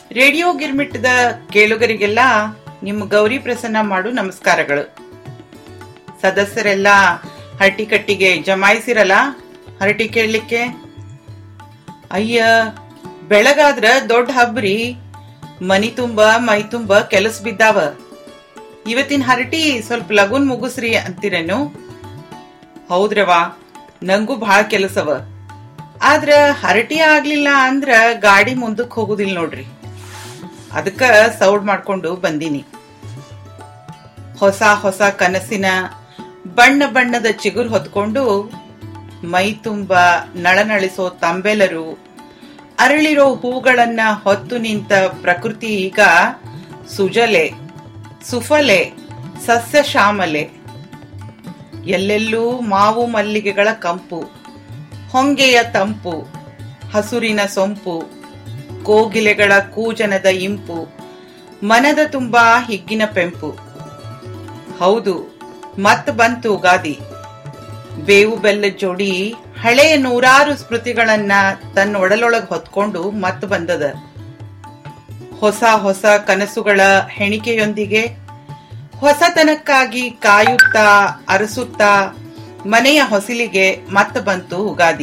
radio ಗಿರ್ಮಿಟ್ಟದ ಕೇಳುಗರಿಗೆಲ್ಲ ನಿಮ್ಮ ಗೌರಿ ಪ್ರಸನ್ನ ಮಾಡು ನಮಸ್ಕಾರಗಳು ಸದಸ್ಯರೆಲ್ಲ ಹರಟಿ ಕಟ್ಟಿಗೆ ಜಮಾಯಿಸಿರಲ್ಲ ಹರಟಿ ಕೇಳಲಿಕ್ಕೆ ಅಯ್ಯ ಬೆಳಗಾದ್ರ ದೊಡ್ಡ ಹಬ್ರಿ ಮನಿ ತುಂಬ ಮೈ ತುಂಬ ಕೆಲಸ ಬಿದ್ದಾವ ಇವತ್ತಿನ ಹರಟಿ ಸ್ವಲ್ಪ ಲಗುನ್ ಮುಗಿಸ್ರಿ ಅಂತೀರೇನು ಹೌದ್ರವಾ ನಂಗೂ ಭಾಳ ಕೆಲಸವ ಆದ್ರ ಹರಟಿ ಆಗ್ಲಿಲ್ಲ ಅಂದ್ರ ಗಾಡಿ ಮುಂದಕ್ಕೆ ಹೋಗುದಿಲ್ಲ ನೋಡ್ರಿ ಅದಕ್ಕ ಸೌಡ್ ಮಾಡ್ಕೊಂಡು ಬಂದೀನಿ ಹೊಸ ಹೊಸ ಕನಸಿನ ಬಣ್ಣ ಬಣ್ಣದ ಚಿಗುರು ಹೊತ್ಕೊಂಡು ಮೈ ತುಂಬ ನಳನಳಿಸೋ ತಂಬೆಲರು ಅರಳಿರೋ ಹೂಗಳನ್ನ ಹೊತ್ತು ನಿಂತ ಪ್ರಕೃತಿ ಈಗ ಸುಜಲೆ ಸುಫಲೆ ಸಸ್ಯ ಶ್ಯಾಮಲೆ ಎಲ್ಲೆಲ್ಲೂ ಮಾವು ಮಲ್ಲಿಗೆಗಳ ಕಂಪು ಹೊಂಗೆಯ ತಂಪು ಹಸುರಿನ ಸೊಂಪು ಕೋಗಿಲೆಗಳ ಕೂಜನದ ಇಂಪು ಮನದ ತುಂಬಾ ಹಿಗ್ಗಿನ ಪೆಂಪು ಹೌದು ಮತ್ ಬಂತು ಉಗಾದಿ ಬೇವು ಬೆಲ್ಲದ ಜೋಡಿ ಹಳೆಯ ನೂರಾರು ಸ್ಮೃತಿಗಳನ್ನ ತನ್ನ ಒಡಲೊಳಗ್ ಹೊತ್ಕೊಂಡು ಮತ್ ಬಂದದ ಹೊಸ ಹೊಸ ಕನಸುಗಳ ಹೆಣಿಕೆಯೊಂದಿಗೆ ಹೊಸತನಕ್ಕಾಗಿ ಕಾಯುತ್ತಾ ಅರಸುತ್ತಾ ಮನೆಯ ಹೊಸಿಲಿಗೆ ಮತ್ತ ಬಂತು ಉಗಾದಿ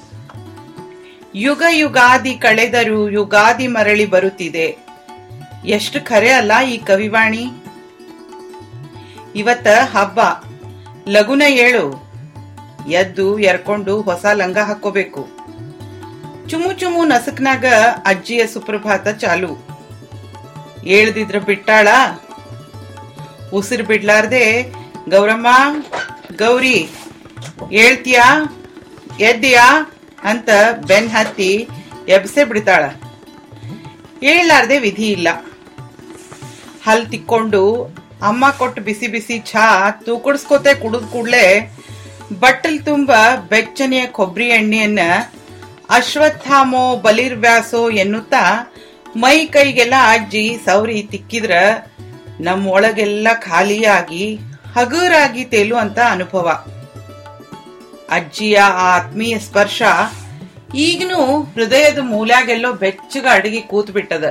ಯುಗ ಯುಗಾದಿ ಕಳೆದರೂ ಯುಗಾದಿ ಮರಳಿ ಬರುತ್ತಿದೆ ಎಷ್ಟು ಖರೆ ಅಲ್ಲ ಈ ಕವಿವಾಣಿ ಇವತ್ತ ಹಬ್ಬ ಲಗುನ ಏಳು ಎದ್ದು ಎರ್ಕೊಂಡು ಹೊಸ ಲಂಗ ಹಾಕೋಬೇಕು ಚುಮು ಚುಮು ನಸಕ್ನಾಗ ಅಜ್ಜಿಯ ಸುಪ್ರಭಾತ ಚಾಲು ಏಳ್ದಿದ್ರ ಬಿಟ್ಟಾಳ ಉಸಿರು ಬಿಡ್ಲಾರ್ದೆ ಗೌರಮ್ಮ ಗೌರಿ ಹೇಳ್ತೀಯಾ ಎದ್ದೀಯಾ ಅಂತ ಬೆನ್ ಹತ್ತಿ ಎಬ್ಸೆ ಬಿಡ್ತಾಳ ಹೇಳಲಾರ್ದೆ ವಿಧಿ ಇಲ್ಲ ಹಲ್ ತಿಕ್ಕೊಂಡು ಅಮ್ಮ ಕೊಟ್ಟು ಬಿಸಿ ಬಿಸಿ ಚಹಾ ತೂಕಡಿಸ್ಕೋತೆ ಕುಡಿದ್ ಕೂಡ್ಲೆ ಬಟ್ಟಲ್ ತುಂಬ ಬೆಚ್ಚನೆಯ ಕೊಬ್ಬರಿ ಎಣ್ಣೆಯನ್ನ ಅಶ್ವತ್ಥಾಮೋ ಬಲಿರ್ವ್ಯಾಸೋ ಎನ್ನುತ್ತಾ ಮೈ ಕೈಗೆಲ್ಲ ಅಜ್ಜಿ ಸೌರಿ ತಿಕ್ಕಿದ್ರ ನಮ್ಮ ಒಳಗೆಲ್ಲ ಖಾಲಿಯಾಗಿ ಹಗುರಾಗಿ ತೇಲುವಂತ ಅನುಭವ ಅಜ್ಜಿಯ ಆ ಆತ್ಮೀಯ ಸ್ಪರ್ಶ ಈಗನೂ ಹೃದಯದ ಮೂಲ್ಯಾಗೆಲ್ಲೋ ಬೆಚ್ಚಗ ಅಡಗಿ ಕೂತ್ ಬಿಟ್ಟದ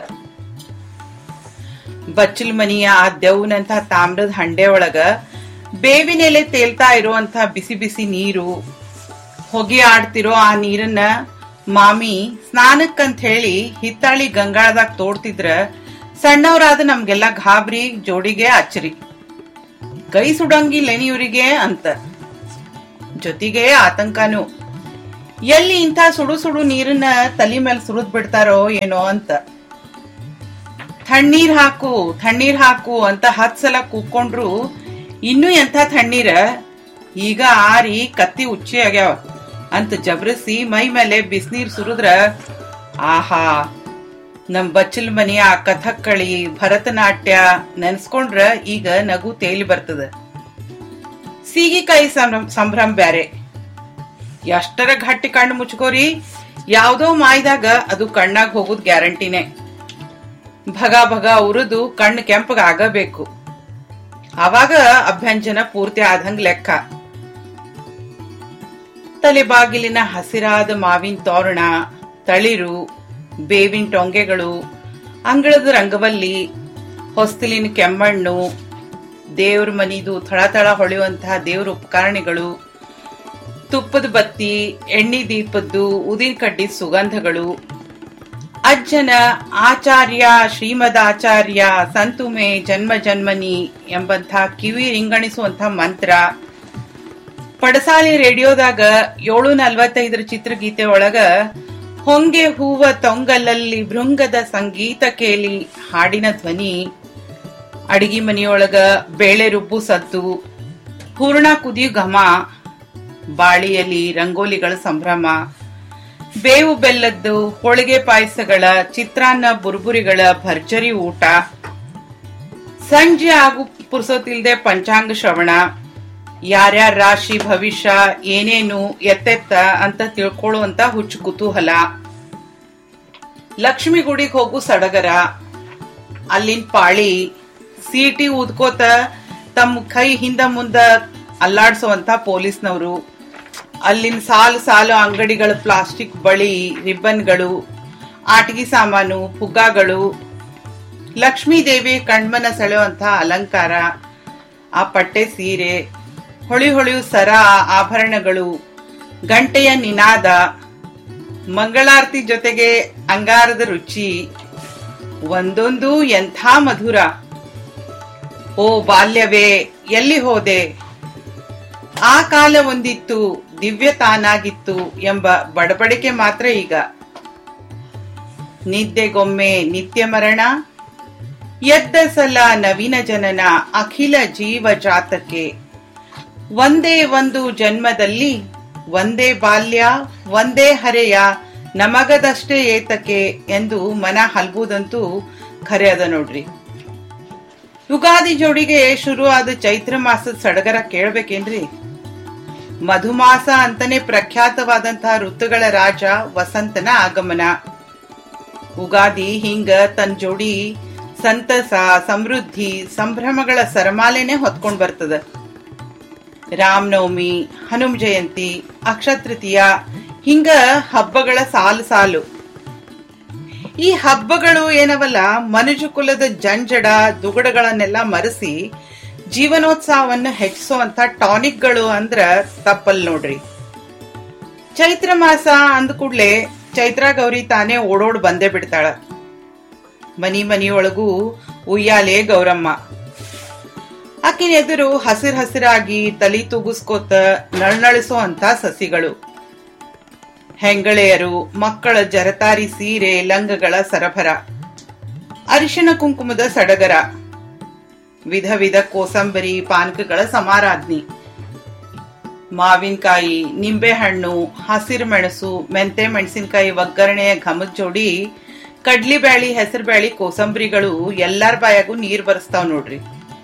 ಬಚ್ಚಲ್ ಮನಿಯ ಆ ದೆವ್ನಂತ ತಾಮ್ರದ ಹಂಡೆ ಒಳಗ ಬೇವಿನೆಲೆ ತೇಲ್ತಾ ಇರುವಂತ ಬಿಸಿ ಬಿಸಿ ನೀರು ಹೊಗೆ ಆಡ್ತಿರೋ ಆ ನೀರನ್ನ ಮಾಮಿ ಸ್ನಾನಕ್ಕಂತ ಹೇಳಿ ಹಿತ್ತಾಳಿ ಗಂಗಾಳದಾಗ ತೋಡ್ತಿದ್ರ ಸಣ್ಣವರಾದ ನಮ್ಗೆಲ್ಲ ಗಾಬರಿ ಜೋಡಿಗೆ ಅಚ್ಚರಿ ಕೈ ಸುಡಂಗಿಲ್ಲೇನಿ ಇವ್ರಿಗೆ ಅಂತ ಜೊತೆಗೆ ಆತಂಕನೂ ಎಲ್ಲಿ ಇಂಥ ಸುಡು ಸುಡು ನೀರನ್ನ ತಲೆ ಮೇಲೆ ಸುರಿದ್ ಬಿಡ್ತಾರೋ ಏನೋ ಅಂತ ತಣ್ಣೀರ್ ಹಾಕು ತಣ್ಣೀರ್ ಹಾಕು ಅಂತ ಹತ್ ಸಲ ಕೂಕೊಂಡ್ರು ಇನ್ನೂ ಎಂಥ ತಣ್ಣೀರ ಈಗ ಆರಿ ಕತ್ತಿ ಉಚ್ಚಿ ಆಗ್ಯಾವ ಅಂತ ಜಬರಿಸಿ ಮೈ ಮೇಲೆ ಬಿಸಿನೀರ್ ಸುರಿದ್ರ ಆಹಾ ನಮ್ ಬಚ್ಚಲ್ ಮನೆಯ ಕಥಕ್ಕಳಿ ಭರತನಾಟ್ಯ ನೆನ್ಸ್ಕೊಂಡ್ರ ಈಗ ನಗು ತೇಲಿ ಬರ್ತದ ಸೀಗಿಕಾಯಿ ಸಂಭ್ರಮ ಸಂಭ್ರಮ ಬ್ಯಾರೆ ಎಷ್ಟರ ಗಟ್ಟಿ ಕಣ್ಣು ಮುಚ್ಕೋರಿ ಯಾವ್ದೋ ಮಾಯ್ದಾಗ ಅದು ಕಣ್ಣಾಗ ಹೋಗುದ್ ಗ್ಯಾರಂಟಿನೇ ಭಗ ಭಗ ಉರಿದು ಕಣ್ಣು ಕೆಂಪಗ ಆಗಬೇಕು ಆವಾಗ ಅಭ್ಯಂಜನ ಪೂರ್ತಿ ಆದಂಗ್ ಲೆಕ್ಕ ತಲೆಬಾಗಿಲಿನ ಹಸಿರಾದ ಮಾವಿನ ತೋರಣ ತಳಿರು ಬೇವಿನ ಟೊಂಗೆಗಳು ಅಂಗಳದ ರಂಗವಲ್ಲಿ ಹೊಸ್ತಿಲಿನ ಕೆಮ್ಮಣ್ಣು ದೇವ್ರ ಮನಿದು ಥಳಥಳ ಹೊಳೆಯುವಂತಹ ದೇವ್ರ ಉಪಕರಣಗಳು ತುಪ್ಪದ ಬತ್ತಿ ಎಣ್ಣೆ ದೀಪದ್ದು ಉದಿನ ಕಡ್ಡಿ ಸುಗಂಧಗಳು ಅಜ್ಜನ ಆಚಾರ್ಯ ಶ್ರೀಮದ್ ಆಚಾರ್ಯ ಸಂತುಮೆ ಜನ್ಮ ಜನ್ಮನಿ ಎಂಬಂಥ ಕಿವಿ ರಿಂಗಣಿಸುವಂಥ ಮಂತ್ರ ಪಡಸಾಲಿ ರೇಡಿಯೋದಾಗ ಏಳು ನಲ್ವತ್ತೈದರ ಚಿತ್ರಗೀತೆ ಒಳಗ ಹೊಂಗೆ ಹೂವ ತೊಂಗಲಲ್ಲಿ ಭೃಂಗದ ಸಂಗೀತ ಕೇಳಿ ಹಾಡಿನ ಧ್ವನಿ ಅಡಿಗೆ ಮನೆಯೊಳಗ ಬೇಳೆ ರುಬ್ಬು ಸದ್ದು ಹೂರ್ಣ ಕುದಿಯು ಘಮ ಬಾಳಿಯಲ್ಲಿ ರಂಗೋಲಿಗಳ ಸಂಭ್ರಮ ಬೇವು ಬೆಲ್ಲದ್ದು ಹೋಳಿಗೆ ಪಾಯಸಗಳ ಚಿತ್ರಾನ್ನ ಬುರ್ಬುರಿಗಳ ಭರ್ಜರಿ ಊಟ ಸಂಜೆ ಆಗು ಪುರ್ಸೋತಿಲ್ದೆ ಪಂಚಾಂಗ ಶ್ರವಣ ಯಾರ್ಯಾರ ರಾಶಿ ಭವಿಷ್ಯ ಏನೇನು ಎತ್ತೆತ್ತ ಅಂತ ತಿಳ್ಕೊಳ್ಳುವಂತ ಹುಚ್ಚು ಕುತೂಹಲ ಲಕ್ಷ್ಮಿ ಗುಡಿಗೆ ಹೋಗು ಸಡಗರ ಅಲ್ಲಿನ ಪಾಳಿ ಸೀಟಿ ಊದ್ಕೋತ ತಮ್ಮ ಕೈ ಹಿಂದ ಮುಂದ ಅಲ್ಲಾಡ್ಸುವಂತ ಪೊಲೀಸ್ನವರು ಅಲ್ಲಿನ ಸಾಲು ಸಾಲು ಅಂಗಡಿಗಳ ಪ್ಲಾಸ್ಟಿಕ್ ಬಳಿ ರಿಬ್ಬನ್ಗಳು ಆಟಿಕೆ ಸಾಮಾನು ಪುಗ್ಗಾಗಳು ಲಕ್ಷ್ಮೀ ದೇವಿ ಕಣ್ಮನ ಸೆಳೆಯುವಂತಹ ಅಲಂಕಾರ ಆ ಪಟ್ಟೆ ಸೀರೆ ಹೊಳಿ ಹೊಳೆಯು ಸರ ಆಭರಣಗಳು ಗಂಟೆಯ ನಿನಾದ ಮಂಗಳಾರತಿ ಜೊತೆಗೆ ಅಂಗಾರದ ರುಚಿ ಒಂದೊಂದು ಎಂಥ ಮಧುರ ಓ ಬಾಲ್ಯವೇ ಎಲ್ಲಿ ಹೋದೆ ಆ ಕಾಲ ಒಂದಿತ್ತು ದಿವ್ಯ ತಾನಾಗಿತ್ತು ಎಂಬ ಬಡಬಡಿಕೆ ಮಾತ್ರ ಈಗ ನಿದ್ದೆಗೊಮ್ಮೆ ನಿತ್ಯ ಮರಣ ಎದ್ದ ಸಲ ನವೀನ ಜನನ ಅಖಿಲ ಜೀವ ಜಾತಕ್ಕೆ ಒಂದೇ ಒಂದು ಜನ್ಮದಲ್ಲಿ ಒಂದೇ ಬಾಲ್ಯ ಒಂದೇ ಹರೆಯ ನಮಗದಷ್ಟೇ ಏತಕ್ಕೆ ಎಂದು ಮನ ಹಲ್ಬುದಂತೂ ಖರೆ ಅದ ನೋಡ್ರಿ ಯುಗಾದಿ ಜೋಡಿಗೆ ಶುರುವಾದ ಚೈತ್ರ ಮಾಸದ ಸಡಗರ ಕೇಳ್ಬೇಕೇನ್ರಿ ಮಧುಮಾಸ ಅಂತಾನೆ ಪ್ರಖ್ಯಾತವಾದಂತಹ ಋತುಗಳ ರಾಜ ವಸಂತನ ಆಗಮನ ಉಗಾದಿ ಹಿಂಗ ತನ್ನ ಜೋಡಿ ಸಂತಸ ಸಮೃದ್ಧಿ ಸಂಭ್ರಮಗಳ ಸರಮಾಲೆನೆ ಹೊತ್ಕೊಂಡ್ ಬರ್ತದ ರಾಮನವಮಿ ಹನುಮ ಜಯಂತಿ ಅಕ್ಷತೃತೀಯ ಹಿಂಗ ಹಬ್ಬಗಳ ಸಾಲು ಸಾಲು ಈ ಹಬ್ಬಗಳು ಏನವಲ್ಲ ಮನುಜ ಕುಲದ ಜಂಜಡ ದುಗಡಗಳನ್ನೆಲ್ಲ ಮರೆಸಿ ಜೀವನೋತ್ಸಾಹವನ್ನು ಹೆಚ್ಚಿಸುವಂತ ಟಾನಿಕ್ಗಳು ಅಂದ್ರ ತಪ್ಪಲ್ ನೋಡ್ರಿ ಚೈತ್ರ ಮಾಸ ಅಂದ ಕೂಡ್ಲೆ ಚೈತ್ರ ಗೌರಿ ತಾನೇ ಓಡೋಡ್ ಬಂದೇ ಬಿಡ್ತಾಳ ಮನಿ ಮನಿಯೊಳಗೂ ಉಯ್ಯಾಲೆ ಗೌರಮ್ಮ ಆಕಿನ ಎದುರು ಹಸಿರು ಹಸಿರಾಗಿ ತಲಿ ತೂಗಿಸ್ಕೋತ ನಳ್ನಳಿಸೋ ಅಂತ ಸಸಿಗಳು ಹೆಂಗಳೆಯರು ಮಕ್ಕಳ ಜರತಾರಿ ಸೀರೆ ಲಂಗಗಳ ಸರಬರ ಅರಿಶಿನ ಕುಂಕುಮದ ಸಡಗರ ವಿಧ ವಿಧ ಕೋಸಂಬರಿ ಪಾನಕಗಳ ಸಮಾರಾಧನೆ ಮಾವಿನಕಾಯಿ ನಿಂಬೆಹಣ್ಣು ಹಸಿರು ಮೆಣಸು ಮೆಂತೆ ಮೆಣಸಿನಕಾಯಿ ಒಗ್ಗರಣೆಯ ಘಮದ ಜೋಡಿ ಕಡ್ಲಿ ಬ್ಯಾಳಿ ಹೆಸರು ಬ್ಯಾಳಿ ಕೋಸಂಬರಿಗಳು ಎಲ್ಲಾರ ಬಾಯಾಗೂ ನೀರ್ ಬರ್ಸ್ತಾವ್ ನೋಡ್ರಿ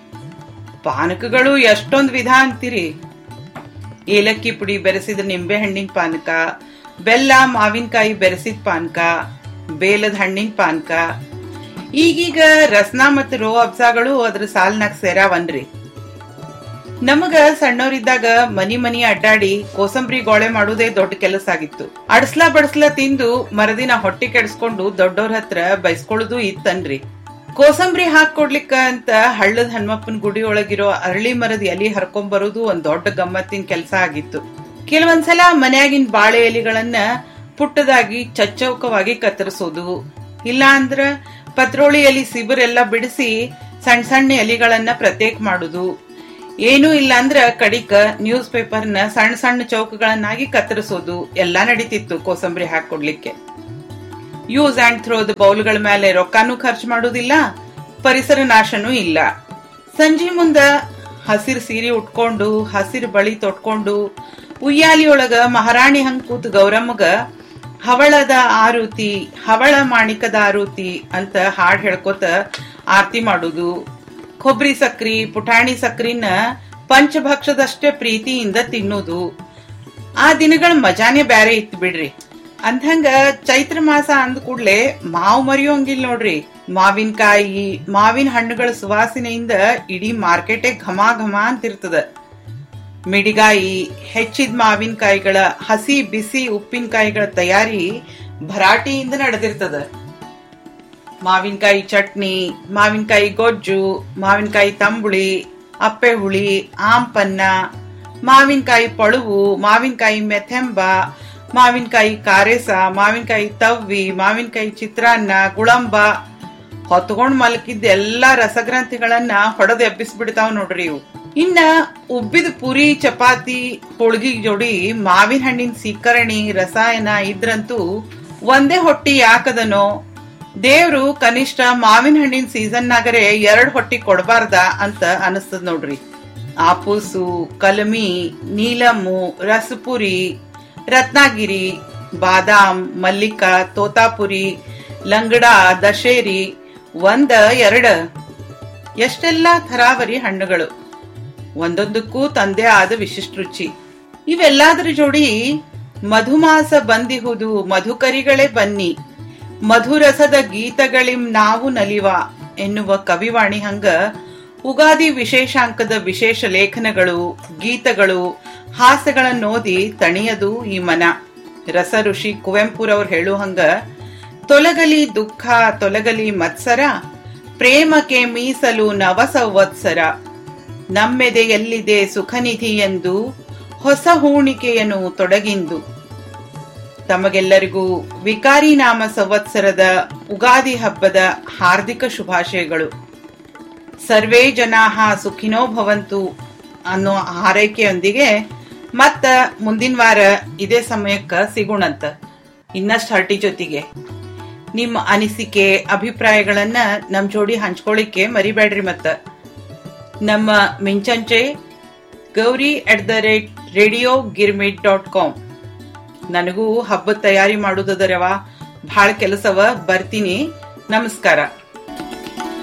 ಪಾನಕಗಳು ಎಷ್ಟೊಂದ್ ವಿಧ ಅಂತೀರಿ ಏಲಕ್ಕಿ ಪುಡಿ ಬೆರೆಸಿದ ನಿಂಬೆ ಹಣ್ಣಿನ ಪಾನಕ ಬೆಲ್ಲ ಮಾವಿನಕಾಯಿ ಬೆರೆಸಿದ ಪಾನಕ ಬೇಲದ ಹಣ್ಣಿನ ಪಾನಕ ಈಗೀಗ ರಸ್ನ ಮತ್ತು ರೋ ಅಬ್ಸಾಗಳು ಅದ್ರ ಸಾಲ್ನಾಗ ಸೇರಾವನ್ರಿ ನಮಗ ಸಣ್ಣವರಿದ್ದಾಗ ಮನಿ ಮನಿ ಅಡ್ಡಾಡಿ ಕೋಸಂಬರಿ ಗೋಳೆ ಮಾಡುವುದೇ ದೊಡ್ಡ ಕೆಲಸ ಆಗಿತ್ತು ಅಡ್ಸ್ಲಾ ಬಡ್ಸ್ಲಾ ತಿಂದು ಮರದಿನ ಹೊಟ್ಟೆ ಕೆಡಿಸ್ಕೊಂಡು ದೊಡ್ಡವ್ರ ಹತ್ರ ಬೈಸ್ಕೊಳ್ಳೋದು ಇತ್ತನ್ರಿ ಕೋಸಂಬರಿ ಹಾಕೊಡ್ಲಿಕ್ಕ ಅಂತ ಹಳ್ಳದ ಹನುಮಪ್ಪನ ಗುಡಿ ಒಳಗಿರೋ ಅರಳಿ ಮರದ ಎಲಿ ಹರ್ಕೊಂಡ್ ಬರೋದು ಒಂದ್ ದೊಡ್ಡ ಗಮ್ಮತ್ತಿನ ಕೆಲಸ ಆಗಿತ್ತು ಕೆಲವೊಂದ್ಸಲ ಮನ್ಯಾಗಿನ ಬಾಳೆ ಎಲಿಗಳನ್ನ ಪುಟ್ಟದಾಗಿ ಚಚ್ಚೌಕವಾಗಿ ಕತ್ತರಿಸೋದು ಇಲ್ಲ ಅಂದ್ರ ಪತ್ರೋಳಿ ಎಲಿ ಸಿಬಿರೆಲ್ಲ ಬಿಡಿಸಿ ಸಣ್ಣ ಸಣ್ಣ ಎಲಿಗಳನ್ನ ಪ್ರತ್ಯೇಕ ಮಾಡುದು ಏನೂ ಇಲ್ಲ ಅಂದ್ರ ಕಡಿಕ ನ್ಯೂಸ್ ಪೇಪರ್ನ ಸಣ್ಣ ಸಣ್ಣ ಚೌಕಗಳನ್ನಾಗಿ ಕತ್ತರಿಸೋದು ಎಲ್ಲಾ ನಡೀತಿತ್ತು ಕೋಸಂಬರಿ ಹಾಕೊಡ್ಲಿಕ್ಕೆ ಯೂಸ್ ಅಂಡ್ ಥ್ರೋದ ಬೌಲ್ಗಳ ಮೇಲೆ ರೊಕ್ಕನೂ ಖರ್ಚು ಮಾಡೋದಿಲ್ಲ ಪರಿಸರ ನಾಶನೂ ಇಲ್ಲ ಸಂಜೆ ಮುಂದ ಹಸಿರು ಸೀರೆ ಉಟ್ಕೊಂಡು ಹಸಿರು ಬಳಿ ತೊಟ್ಕೊಂಡು ಉಯ್ಯಾಲಿಯೊಳಗ ಮಹಾರಾಣಿ ಹಂಗ್ ಕೂತ್ ಗೌರಮ್ಮಗ ಹವಳದ ಆರುತಿ ಹವಳ ಮಾಣಿಕದ ಆರುತಿ ಅಂತ ಹಾಡ್ ಹೇಳ್ಕೊತ ಆರತಿ ಮಾಡುದು ಕೊಬ್ಬರಿ ಸಕ್ರಿ ಪುಟಾಣಿ ಸಕ್ರಿನ ಪಂಚಭಕ್ಷದಷ್ಟೇ ಪ್ರೀತಿಯಿಂದ ತಿನ್ನುದು ಆ ದಿನಗಳ ಮಜಾನೇ ಬ್ಯಾರೆ ಇತ್ತು ಬಿಡ್ರಿ ಅಂದಂಗ ಚೈತ್ರ ಮಾಸ ಅಂದ ಕೂಡ್ಲೆ ಮಾವು ಮರಿಯೋಂಗಿಲ್ಲ ನೋಡ್ರಿ ಮಾವಿನಕಾಯಿ ಮಾವಿನ ಹಣ್ಣುಗಳ ಸುವಾಸನೆಯಿಂದ ಇಡೀ ಮಾರ್ಕೆಟೇ ಘಮ ಘಮ ಅಂತಿರ್ತದ ಮಿಡಿಗಾಯಿ ಹೆಚ್ಚಿದ ಮಾವಿನಕಾಯಿಗಳ ಹಸಿ ಬಿಸಿ ಉಪ್ಪಿನಕಾಯಿಗಳ ತಯಾರಿ ಭರಾಟೆಯಿಂದ ನಡೆದಿರ್ತದ ಮಾವಿನಕಾಯಿ ಚಟ್ನಿ ಮಾವಿನಕಾಯಿ ಗೊಜ್ಜು ಮಾವಿನಕಾಯಿ ತಂಬುಳಿ ಅಪ್ಪೆ ಹುಳಿ ಆಂಪನ್ನ ಮಾವಿನಕಾಯಿ ಪಳುವು ಮಾವಿನಕಾಯಿ ಮೆಥೆಂಬ ಮಾವಿನಕಾಯಿ ಕಾರೇಸ ಮಾವಿನಕಾಯಿ ತವ್ವಿ ಮಾವಿನಕಾಯಿ ಚಿತ್ರಾನ್ನ ಗುಳಂಬ ಹೊತ್ಕೊಂಡ್ ಮಲಕಿದ್ದ ಎಲ್ಲಾ ರಸಗ್ರಂಥಿಗಳನ್ನ ಹೊಡೆದು ಎಬ್ಬಿಸ್ಬಿಡ್ತಾವ್ ನೋಡ್ರಿ ಇವು ಇನ್ನ ಉಬ್ಬಿದ ಪುರಿ ಚಪಾತಿ ಹೋಳ್ಗಿ ಜೋಡಿ ಮಾವಿನ ಹಣ್ಣಿನ ಸೀಕರಣಿ ರಸಾಯನ ಇದ್ರಂತೂ ಒಂದೇ ಹೊಟ್ಟಿ ಯಾಕದನೋ ದೇವ್ರು ಕನಿಷ್ಠ ಮಾವಿನ ಹಣ್ಣಿನ ಸೀಸನ್ನಾಗರೆ ಎರಡ್ ಹೊಟ್ಟಿ ಕೊಡಬಾರ್ದ ಅಂತ ಅನಿಸ್ತದ ನೋಡ್ರಿ ಆಪೂಸು ಕಲಮಿ ನೀಲಮ್ಮು ರಸಪುರಿ ರತ್ನಾಗಿರಿ ಬಾದಾಮ್ ಮಲ್ಲಿಕ ತೋತಾಪುರಿ ಲಂಗಡ ದಶೇರಿ ಒಂದ ಎರಡ ಎಷ್ಟೆಲ್ಲ ಥರಾವರಿ ಹಣ್ಣುಗಳು ಒಂದೊಂದಕ್ಕೂ ತಂದೆ ಆದ ವಿಶಿಷ್ಟ ರುಚಿ ಇವೆಲ್ಲಾದ್ರ ಜೋಡಿ ಮಧುಮಾಸ ಬಂದಿಹುದು ಮಧುಕರಿಗಳೇ ಬನ್ನಿ ಮಧುರಸದ ಗೀತಗಳಿಂ ನಾವು ನಲಿವ ಎನ್ನುವ ಕವಿವಾಣಿ ಹಂಗ ಉಗಾದಿ ವಿಶೇಷಾಂಕದ ವಿಶೇಷ ಲೇಖನಗಳು ಗೀತಗಳು ಹಾಸ್ಯಗಳನ್ನೋದಿ ತಣಿಯದು ಈ ಮನ ರಸ ಋಷಿ ಕುವೆಂಪುರವ್ರು ಹೇಳುವ ಹಂಗ ತೊಲಗಲಿ ದುಃಖ ತೊಲಗಲಿ ಮತ್ಸರ ಪ್ರೇಮಕ್ಕೆ ಮೀಸಲು ನವ ಸಂವತ್ಸರ ನಮ್ಮೆದೆಯಲ್ಲಿದೆ ಸುಖನಿಧಿ ಎಂದು ಹೊಸ ಹೂಣಿಕೆಯನ್ನು ತೊಡಗಿಂದು ತಮಗೆಲ್ಲರಿಗೂ ವಿಕಾರಿ ನಾಮ ಸಂವತ್ಸರದ ಉಗಾದಿ ಹಬ್ಬದ ಹಾರ್ದಿಕ ಶುಭಾಶಯಗಳು ಸರ್ವೇ ಜನಾಹ ಸುಖಿನೋ ಭವಂತು ಅನ್ನೋ ಹಾರೈಕೆಯೊಂದಿಗೆ ಮತ್ತ ಮುಂದಿನ ವಾರ ಇದೇ ಸಮಯಕ್ಕ ಸಿಗೋಣಂತ ಇನ್ನಷ್ಟು ಹರಟಿ ಜೊತೆಗೆ ನಿಮ್ಮ ಅನಿಸಿಕೆ ಅಭಿಪ್ರಾಯಗಳನ್ನ ನಮ್ ಜೋಡಿ ಹಂಚ್ಕೊಳ್ಳಿಕ್ಕೆ ಮರಿಬೇಡ್ರಿ ಮತ್ತ ನಮ್ಮ ಮಿಂಚಂಚೆ Gowri at the rate radio Girmit dot com ನನಗೂ ಹಬ್ಬದ ತಯಾರಿ ಮಾಡುದದರವ ಭಾಳ ಕೆಲಸವ ಬರ್ತೀನಿ ನಮಸ್ಕಾರ